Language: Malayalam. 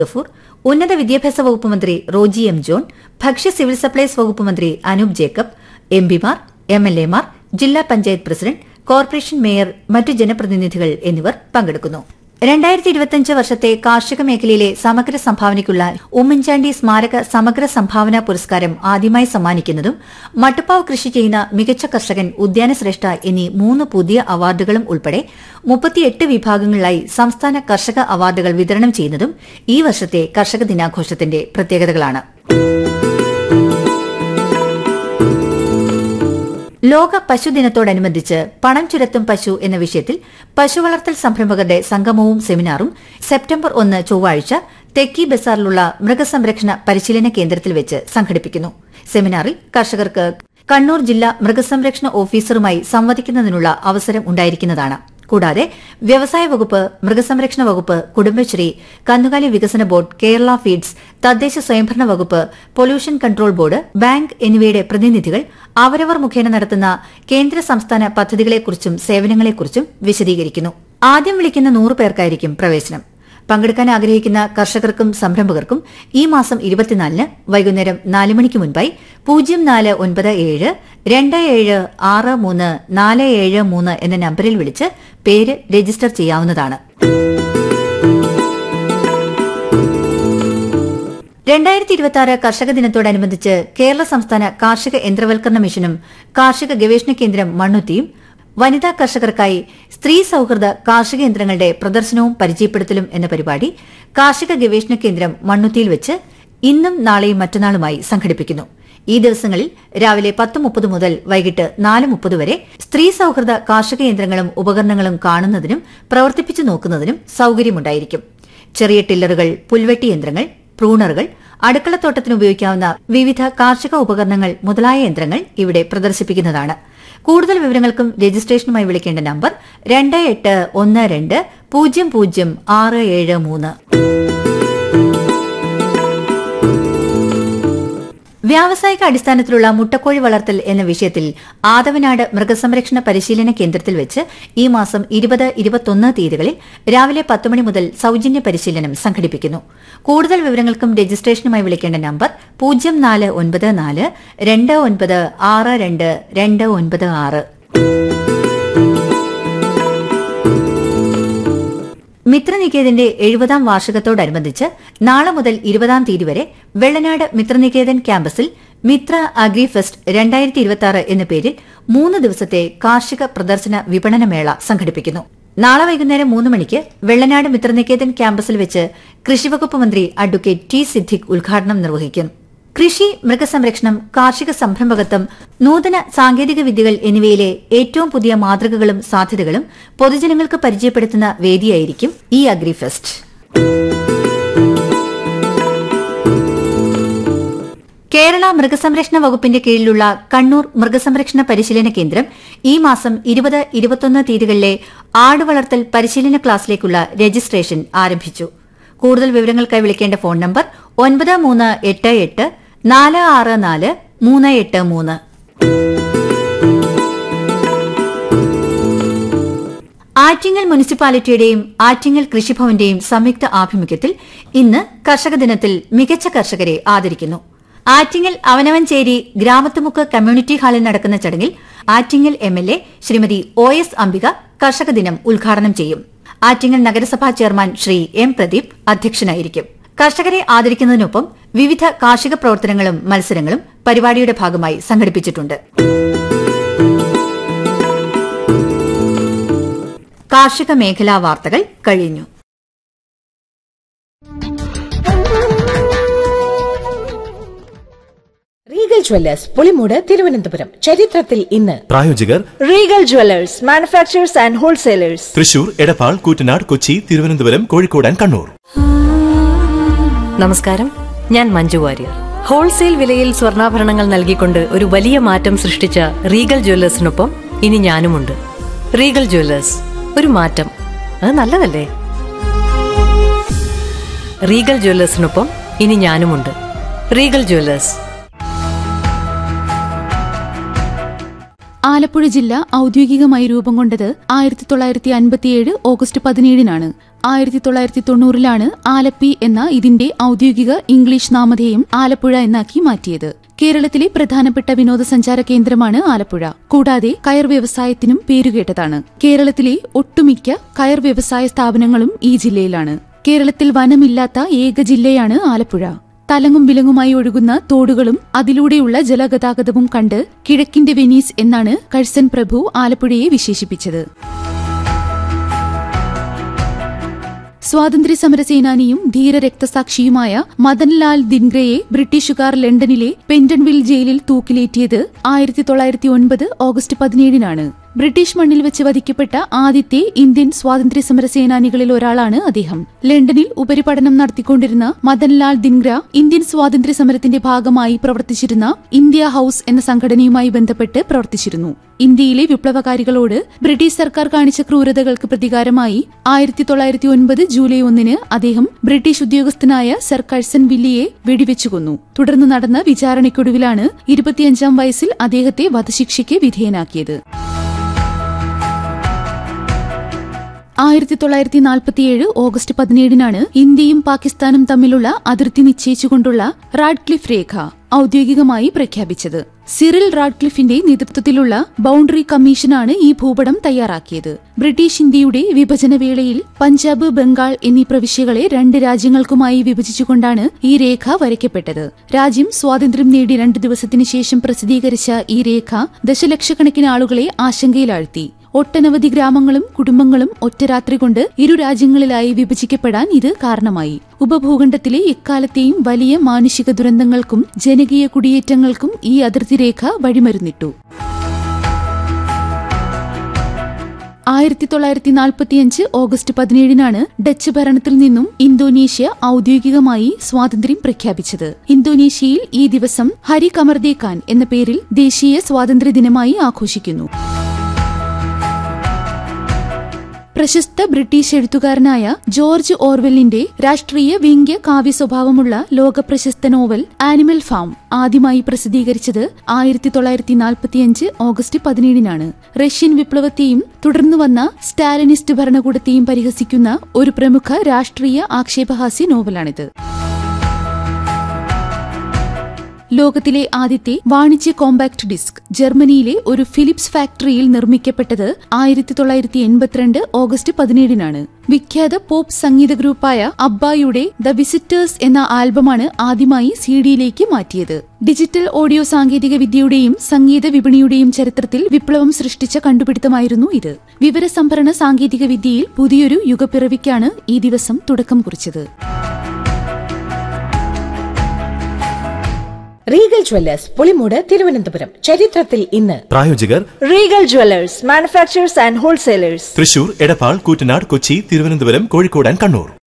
ഗഫൂർ ഉന്നത വിദ്യാഭ്യാസ വകുപ്പ് മന്ത്രി റോജി എം ജോൺ ഭക്ഷ്യ സിവിൽ സപ്ലൈസ് വകുപ്പ് മന്ത്രി അനൂപ് ജേക്കബ് എംപിമാർ എംഎൽഎമാർ ജില്ലാ പഞ്ചായത്ത് പ്രസിഡന്റ് കോർപ്പറേഷൻ മേയർ മറ്റു ജനപ്രതിനിധികൾ എന്നിവർ പങ്കെടുക്കുന്നു രണ്ടായിരത്തി ഇരുപത്തിയഞ്ച് വർഷത്തെ കാർഷിക മേഖലയിലെ സമഗ്ര സംഭാവനയ്ക്കുള്ള ഉമ്മൻചാണ്ടി സ്മാരക സമഗ്ര സംഭാവന പുരസ്കാരം ആദ്യമായി സമ്മാനിക്കുന്നതും മട്ടുപ്പാവ് കൃഷി ചെയ്യുന്ന മികച്ച കർഷകൻ ഉദ്യാന ശ്രേഷ്ഠ എന്നീ മൂന്ന് പുതിയ അവാർഡുകളും ഉൾപ്പെടെ മുപ്പത്തിയെട്ട് വിഭാഗങ്ങളിലായി സംസ്ഥാന കർഷക അവാർഡുകൾ വിതരണം ചെയ്യുന്നതും ഈ വർഷത്തെ കർഷക ദിനാഘോഷത്തിന്റെ പ്രത്യേകതകളാണ് ലോക പശുദിനത്തോടനുബന്ധിച്ച് പണം ചുരത്തും പശു എന്ന വിഷയത്തിൽ പശു വളർത്തൽ സംരംഭകരുടെ സംഗമവും സെമിനാറും സെപ്റ്റംബർ ഒന്ന് ചൊവ്വാഴ്ച തെക്കി ബസാറിലുള്ള മൃഗസംരക്ഷണ പരിശീലന കേന്ദ്രത്തിൽ വെച്ച് സംഘടിപ്പിക്കുന്നു സെമിനാറിൽ കർഷകർക്ക് കണ്ണൂർ ജില്ലാ മൃഗസംരക്ഷണ ഓഫീസറുമായി സംവദിക്കുന്നതിനുള്ള അവസരം ഉണ്ടായിരിക്കുന്നതാണ് കൂടാതെ വ്യവസായ വകുപ്പ് മൃഗസംരക്ഷണ വകുപ്പ് കുടുംബശ്രീ കന്നുകാലി വികസന ബോർഡ് കേരള ഫീഡ്സ് തദ്ദേശ സ്വയംഭരണ വകുപ്പ് പൊല്യൂഷൻ കൺട്രോൾ ബോർഡ് ബാങ്ക് എന്നിവയുടെ പ്രതിനിധികൾ അവരവർ മുഖേന നടത്തുന്ന കേന്ദ്ര സംസ്ഥാന പദ്ധതികളെക്കുറിച്ചും സേവനങ്ങളെക്കുറിച്ചും വിശദീകരിക്കുന്നു ആദ്യം വിളിക്കുന്ന നൂറ് പേർക്കായിരിക്കും പ്രവേശനം പങ്കെടുക്കാൻ ആഗ്രഹിക്കുന്ന കർഷകർക്കും സംരംഭകർക്കും ഈ മാസം ഇരുപത്തിനാലിന് വൈകുന്നേരം നാല് മണിക്ക് മുൻപായി പൂജ്യം നാല് ഒൻപത് ഏഴ് രണ്ട് ഏഴ് ആറ് മൂന്ന് നാല് ഏഴ് മൂന്ന് എന്ന നമ്പറിൽ വിളിച്ച് പേര് രജിസ്റ്റർ ചെയ്യാവുന്നതാണ് രണ്ടായിരത്തി ഇരുപത്തി ആറ് കർഷക ദിനത്തോടനുബന്ധിച്ച് കേരള സംസ്ഥാന കാർഷിക യന്ത്രവൽക്കരണ മിഷനും കാർഷിക ഗവേഷണ കേന്ദ്രം മണ്ണുത്തിയും വനിതാ കർഷകർക്കായി സ്ത്രീ സൌഹൃദ കാർഷിക യന്ത്രങ്ങളുടെ പ്രദർശനവും പരിചയപ്പെടുത്തലും എന്ന പരിപാടി കാർഷിക ഗവേഷണ കേന്ദ്രം മണ്ണുത്തിയിൽ വെച്ച് ഇന്നും നാളെയും മറ്റന്നാളുമായി സംഘടിപ്പിക്കുന്നു ഈ ദിവസങ്ങളിൽ രാവിലെ പത്ത് മുപ്പത് മുതൽ വൈകിട്ട് നാല് മുപ്പത് വരെ സ്ത്രീ സൌഹൃദ കാർഷിക യന്ത്രങ്ങളും ഉപകരണങ്ങളും കാണുന്നതിനും പ്രവർത്തിപ്പിച്ചു നോക്കുന്നതിനും സൌകര്യമുണ്ടായിരിക്കും ചെറിയ ടില്ലറുകൾ പുൽവെട്ടി യന്ത്രങ്ങൾ പ്രൂണറുകൾ അടുക്കളത്തോട്ടത്തിന് ഉപയോഗിക്കാവുന്ന വിവിധ കാർഷിക ഉപകരണങ്ങൾ മുതലായ യന്ത്രങ്ങൾ ഇവിടെ പ്രദർശിപ്പിക്കുന്നതാണ് കൂടുതൽ വിവരങ്ങൾക്കും രജിസ്ട്രേഷനുമായി വിളിക്കേണ്ട നമ്പർ രണ്ട് എട്ട് ഒന്ന് രണ്ട് പൂജ്യം പൂജ്യം ആറ് ഏഴ് മൂന്ന് വ്യാവസായിക അടിസ്ഥാനത്തിലുള്ള മുട്ടക്കോഴി വളർത്തൽ എന്ന വിഷയത്തിൽ ആദവനാട് മൃഗസംരക്ഷണ പരിശീലന കേന്ദ്രത്തിൽ വെച്ച് ഈ മാസം ഇരുപത് ഇരുപത്തൊന്ന് തീയതികളിൽ രാവിലെ പത്ത് മണി മുതൽ സൌജന്യ പരിശീലനം സംഘടിപ്പിക്കുന്നു കൂടുതൽ വിവരങ്ങൾക്കും രജിസ്ട്രേഷനുമായി വിളിക്കേണ്ട നമ്പർ പൂജ്യം നാല് ഒൻപത് നാല് രണ്ട് ഒൻപത് ആറ് രണ്ട് രണ്ട് ഒൻപത് ആറ് മിത്രനികേതന്റെ എഴുപതാം വാർഷികത്തോടനുബന്ധിച്ച് നാളെ മുതൽ ഇരുപതാം തീയതി വരെ വെള്ളനാട് മിത്രനികേതൻ ക്യാമ്പസിൽ മിത്ര അഗ്രി ഫെസ്റ്റ് രണ്ടായിരത്തി ഇരുപത്തി എന്ന പേരിൽ മൂന്ന് ദിവസത്തെ കാർഷിക പ്രദർശന വിപണന മേള സംഘടിപ്പിക്കുന്നു നാളെ വൈകുന്നേരം മൂന്ന് മണിക്ക് വെള്ളനാട് മിത്രനികേതൻ ക്യാമ്പസിൽ വെച്ച് കൃഷിവകുപ്പ് മന്ത്രി അഡ്വക്കേറ്റ് ടി സിദ്ദിഖ് ഉദ്ഘാടനം നിർവഹിക്കും കൃഷി മൃഗസംരക്ഷണം കാർഷിക സംരംഭകത്വം നൂതന സാങ്കേതിക വിദ്യകൾ എന്നിവയിലെ ഏറ്റവും പുതിയ മാതൃകകളും സാധ്യതകളും പൊതുജനങ്ങൾക്ക് പരിചയപ്പെടുത്തുന്ന വേദിയായിരിക്കും ഈ അഗ്രിഫെസ്റ്റ് കേരള മൃഗസംരക്ഷണ വകുപ്പിന്റെ കീഴിലുള്ള കണ്ണൂർ മൃഗസംരക്ഷണ പരിശീലന കേന്ദ്രം ഈ മാസം ഇരുപത് ഇരുപത്തൊന്ന് തീയതികളിലെ ആടുവളർത്തൽ പരിശീലന ക്ലാസ്സിലേക്കുള്ള രജിസ്ട്രേഷൻ ആരംഭിച്ചു കൂടുതൽ വിവരങ്ങൾക്കായി വിളിക്കേണ്ട ഫോൺ നമ്പർ ഒൻപത് മൂന്ന് എട്ട് എട്ട് നാല് ആറ് നാല് മൂന്ന് എട്ട് മൂന്ന് ആറ്റിങ്ങൽ മുനിസിപ്പാലിറ്റിയുടെയും ആറ്റിങ്ങൽ കൃഷിഭവന്റെയും സംയുക്ത ആഭിമുഖ്യത്തിൽ ഇന്ന് കർഷക ദിനത്തിൽ മികച്ച കർഷകരെ ആദരിക്കുന്നു ആറ്റിങ്ങൽ അവനവഞ്ചേരി ഗ്രാമത്തുമുക്ക് കമ്മ്യൂണിറ്റി ഹാളിൽ നടക്കുന്ന ചടങ്ങിൽ Attingal M L A Shrimati O S Ambika കർഷക ദിനം ഉദ്ഘാടനം ചെയ്യും ആറ്റിങ്ങൽ നഗരസഭാ ചെയർമാൻ ശ്രീ എം പ്രദീപ് അധ്യക്ഷനായിരിക്കും കർഷകരെ ആദരിക്കുന്നതിനൊപ്പം വിവിധ കാർഷിക പ്രവർത്തനങ്ങളും മത്സരങ്ങളും പരിപാടിയുടെ ഭാഗമായി സംഘടിപ്പിച്ചിട്ടുണ്ട് കാർഷിക മേഖലാ വാർത്തകൾ കഴിഞ്ഞു റീഗൽ ജ്വല്ലേഴ്സ് പുളിമൂട് തിരുവനന്തപുരം ചരിത്രത്തിൽ ഇന്ന് പ്രായോജകർ Regal jewellers manufacturers and wholesalers Thrissur Edappal Koottanad Kochi Thiruvananthapuram Kozhikode and Kannur നമസ്കാരം ഞാൻ മഞ്ജു വാര്യർ ഹോൾസെയിൽ വിലയിൽ സ്വർണ്ണാഭരണങ്ങൾ നൽകിക്കൊണ്ട് ഒരു വലിയ മാറ്റം സൃഷ്ടിച്ച റീഗൽ ജ്വല്ലേഴ്സിനൊപ്പം ഇനി ഞാനുമുണ്ട് റീഗൽ ജ്വല്ലേഴ്സ് ഒരു മാറ്റം അത് നല്ലതല്ലേ റീഗൽ ജ്വല്ലേഴ്സിനൊപ്പം ഇനി ഞാനുമുണ്ട് റീഗൽ ജ്വല്ലേഴ്സ് ആലപ്പുഴ ജില്ല ഔദ്യോഗികമായി രൂപം കൊണ്ടത് ആയിരത്തി തൊള്ളായിരത്തി അൻപത്തിയേഴ് ഓഗസ്റ്റ് പതിനേഴിനാണ് ആയിരത്തി തൊള്ളായിരത്തി തൊണ്ണൂറിലാണ് ആലപ്പി എന്ന ഇതിന്റെ ഔദ്യോഗിക ഇംഗ്ലീഷ് നാമധേയം ആലപ്പുഴ എന്നാക്കി മാറ്റിയത് കേരളത്തിലെ പ്രധാനപ്പെട്ട വിനോദസഞ്ചാര കേന്ദ്രമാണ് ആലപ്പുഴ കൂടാതെ കയർ വ്യവസായത്തിനും പേരുകേട്ടതാണ് കേരളത്തിലെ ഒട്ടുമിക്ക കയർ വ്യവസായ സ്ഥാപനങ്ങളും ഈ ജില്ലയിലാണ് കേരളത്തിൽ വനമില്ലാത്ത ഏക ജില്ലയാണ് ആലപ്പുഴ തലങ്ങും വിലങ്ങുമായി ഒഴുകുന്ന തോടുകളും അതിലൂടെയുള്ള ജലഗതാഗതവും കണ്ട് കിഴക്കിന്റെ വെനീസ് എന്നാണ് കഴ്സൻ പ്രഭു ആലപ്പുഴയെ വിശേഷിപ്പിച്ചത് സ്വാതന്ത്ര്യ സമര സേനാനിയും ധീര രക്തസാക്ഷിയുമായ മദൻലാൽ ദിൻഗ്രയെ ബ്രിട്ടീഷുകാർ ലണ്ടനിലെ പെന്റൺവിൽ ജയിലിൽ തൂക്കിലേറ്റിയത് ആയിരത്തി തൊള്ളായിരത്തി ഒൻപത് ഓഗസ്റ്റ് പതിനേഴിനാണ് ബ്രിട്ടീഷ് മണ്ണിൽ വെച്ച് വധിക്കപ്പെട്ട ആദ്യത്തെ ഇന്ത്യൻ സ്വാതന്ത്ര്യ സമര സേനാനികളിൽ ഒരാളാണ് അദ്ദേഹം ലണ്ടനിൽ ഉപരിപഠനം നടത്തിക്കൊണ്ടിരുന്ന മദൻലാൽ ദിൻഗ്ര ഇന്ത്യൻ സ്വാതന്ത്ര്യ സമരത്തിന്റെ ഭാഗമായി പ്രവർത്തിച്ചിരുന്ന ഇന്ത്യ ഹൌസ് എന്ന സംഘടനയുമായി ബന്ധപ്പെട്ട് പ്രവർത്തിച്ചിരുന്നു ഇന്ത്യയിലെ വിപ്ലവകാരികളോട് ബ്രിട്ടീഷ് സർക്കാർ കാണിച്ച ക്രൂരതകൾക്ക് പ്രതികാരമായി ആയിരത്തി തൊള്ളായിരത്തി ഒൻപത് ജൂലൈ ഒന്നിന് അദ്ദേഹം ബ്രിട്ടീഷ് ഉദ്യോഗസ്ഥനായ സർ കഴ്സൺ വില്ലിയെ വെടിവെച്ചു കൊന്നു തുടർന്ന് നടന്ന വിചാരണയ്ക്കൊടുവിലാണ് ഇരുപത്തിയഞ്ചാം വയസ്സിൽ അദ്ദേഹത്തെ വധശിക്ഷയ്ക്ക് വിധേയനാക്കിയത് ആയിരത്തി തൊള്ളായിരത്തി നാൽപ്പത്തിയേഴ് ഓഗസ്റ്റ് പതിനേഴിനാണ് ഇന്ത്യയും പാകിസ്ഥാനും തമ്മിലുള്ള അതിർത്തി നിശ്ചയിച്ചുകൊണ്ടുള്ള റാഡ്ക്ലിഫ് രേഖ ഔദ്യോഗികമായി പ്രഖ്യാപിച്ചത് സിറിൽ റാഡ്ക്ലിഫിന്റെ നേതൃത്വത്തിലുള്ള ബൌണ്ടറി കമ്മീഷനാണ് ഈ ഭൂപടം തയ്യാറാക്കിയത് ബ്രിട്ടീഷ് ഇന്ത്യയുടെ വിഭജനവേളയിൽ പഞ്ചാബ് ബംഗാൾ എന്നീ പ്രവിശ്യകളെ രണ്ട് രാജ്യങ്ങൾക്കുമായി വിഭജിച്ചുകൊണ്ടാണ് ഈ രേഖ വരയ്ക്കപ്പെട്ടത് രാജ്യം സ്വാതന്ത്ര്യം നേടി രണ്ട് ദിവസത്തിനു ശേഷം പ്രസിദ്ധീകരിച്ച ഈ രേഖ ദശലക്ഷക്കണക്കിന് ആളുകളെ ആശങ്കയിലാഴ്ത്തി ഒട്ടനവധി ഗ്രാമങ്ങളും കുടുംബങ്ങളും ഒറ്റ രാത്രി കൊണ്ട് ഇരു രാജ്യങ്ങളിലായി വിഭജിക്കപ്പെടാൻ ഇത് കാരണമായി ഉപഭൂഖണ്ഡത്തിലെ എക്കാലത്തെയും വലിയ മാനുഷിക ദുരന്തങ്ങൾക്കും ജനകീയ കുടിയേറ്റങ്ങൾക്കും ഈ അതിർത്തി രേഖ വഴിമരുന്നിട്ടു ആയിരത്തി തൊള്ളായിരത്തി നാൽപ്പത്തിയഞ്ച് ഓഗസ്റ്റ് പതിനേഴിനാണ് ഡച്ച് ഭരണത്തിൽ നിന്നും ഇന്തോനേഷ്യ ഔദ്യോഗികമായി സ്വാതന്ത്ര്യം പ്രഖ്യാപിച്ചത് ഇന്തോനേഷ്യയിൽ ഈ ദിവസം ഹരി കമർദേ ഖാൻ എന്ന പേരിൽ ദേശീയ സ്വാതന്ത്ര്യ ദിനമായി ആഘോഷിക്കുന്നു പ്രശസ്ത ബ്രിട്ടീഷ് എഴുത്തുകാരനായ ജോർജ് ഓർവെല്ലിന്റെ രാഷ്ട്രീയ വ്യംഗ്യ കാവ്യ സ്വഭാവമുള്ള ലോകപ്രശസ്ത നോവൽ ആനിമൽ ഫാം ആദ്യമായി പ്രസിദ്ധീകരിച്ചത് ആയിരത്തി തൊള്ളായിരത്തി നാൽപ്പത്തിയഞ്ച് ഓഗസ്റ്റ് പതിനേഴിനാണ് റഷ്യൻ വിപ്ലവത്തെയും തുടർന്നു വന്ന സ്റ്റാലിനിസ്റ്റ് ഭരണകൂടത്തെയും പരിഹസിക്കുന്ന ഒരു പ്രമുഖ രാഷ്ട്രീയ ആക്ഷേപഹാസ്യ നോവലാണിത് ലോകത്തിലെ ആദ്യത്തെ വാണിജ്യ കോമ്പാക്ട് ഡിസ്ക് ജർമ്മനിയിലെ ഒരു ഫിലിപ്സ് ഫാക്ടറിയിൽ നിർമ്മിക്കപ്പെട്ടത് ആയിരത്തി തൊള്ളായിരത്തി എൺപത്തിരണ്ട് ഓഗസ്റ്റ് പതിനേഴിനാണ് വിഖ്യാത പോപ്പ് സംഗീത ഗ്രൂപ്പായ അബ്ബായുടെ ദ വിസിറ്റേഴ്സ് എന്ന ആൽബമാണ് ആദ്യമായി സി ഡിയിലേക്ക് മാറ്റിയത് ഡിജിറ്റൽ ഓഡിയോ സാങ്കേതിക വിദ്യയുടെയും സംഗീത വിപണിയുടെയും ചരിത്രത്തിൽ വിപ്ലവം സൃഷ്ടിച്ച കണ്ടുപിടുത്തമായിരുന്നു ഇത് വിവരസംഭരണ സാങ്കേതിക വിദ്യയിൽ പുതിയൊരു യുഗപ്പിറവിക്കാണ് ഈ ദിവസം തുടക്കം കുറിച്ചത് റീഗൽ ജ്വല്ലേഴ്സ് പുളിമൂട് തിരുവനന്തപുരം ചരിത്രത്തിൽ ഇന്ന് പ്രായോജകർ Regal Jewelers, manufacturers and wholesalers. Thrissur Edappal Koottanad Kochi Thiruvananthapuram Kozhikode and Kannur